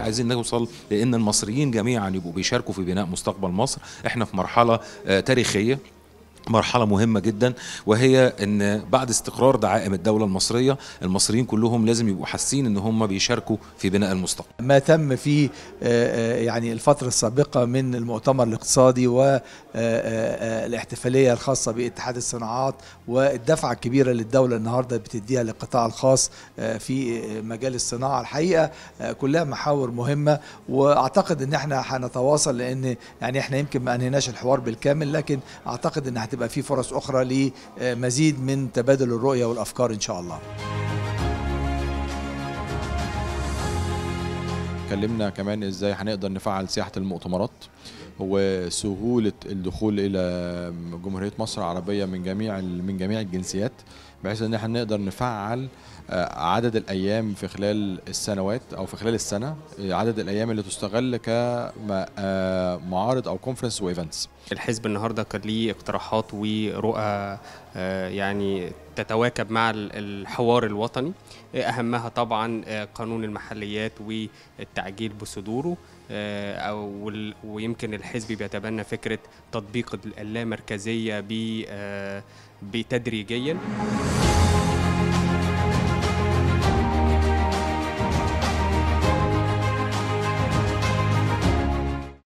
عايزين نوصل لان المصريين جميعا يبقوا بيشاركوا في بناء مستقبل مصر احنا في مرحله آه، تاريخيه مرحلة مهمة جدا وهي ان بعد استقرار دعائم الدولة المصرية المصريين كلهم لازم يبقوا حاسين ان هم بيشاركوا في بناء المستقبل ما تم في آه، آه، يعني الفترة السابقة من المؤتمر الاقتصادي والاحتفالية الخاصة باتحاد الصناعات والدفعة الكبيرة للدولة النهاردة بتديها للقطاع الخاص آه، في مجال الصناعة الحقيقة آه، كلها محاور مهمة واعتقد ان احنا هنتواصل لان يعني احنا يمكن ما انهيناش الحوار بالكامل لكن اعتقد ان هتبقى في فرص اخرى لمزيد من تبادل الرؤية والافكار ان شاء الله اتكلمنا كمان ازاي هنقدر نفعل سياحه المؤتمرات وسهوله الدخول الى جمهوريه مصر العربيه من جميع من جميع الجنسيات بحيث ان احنا نقدر نفعل آه، عدد الايام في خلال السنوات او في خلال السنه آه، عدد الايام اللي تستغل كمعارض او كونفرنس وايفنتس الحزب النهارده كان ليه اقتراحات ورؤى آه، يعني تتواكب مع ال- الحوار الوطني آه، اهمها طبعا آه، قانون المحليات والتعجيل بصدوره آه، او وال- ويمكن الحزب بيتبنى فكره تطبيق اللامركزيه ب- آه، بتدريجيا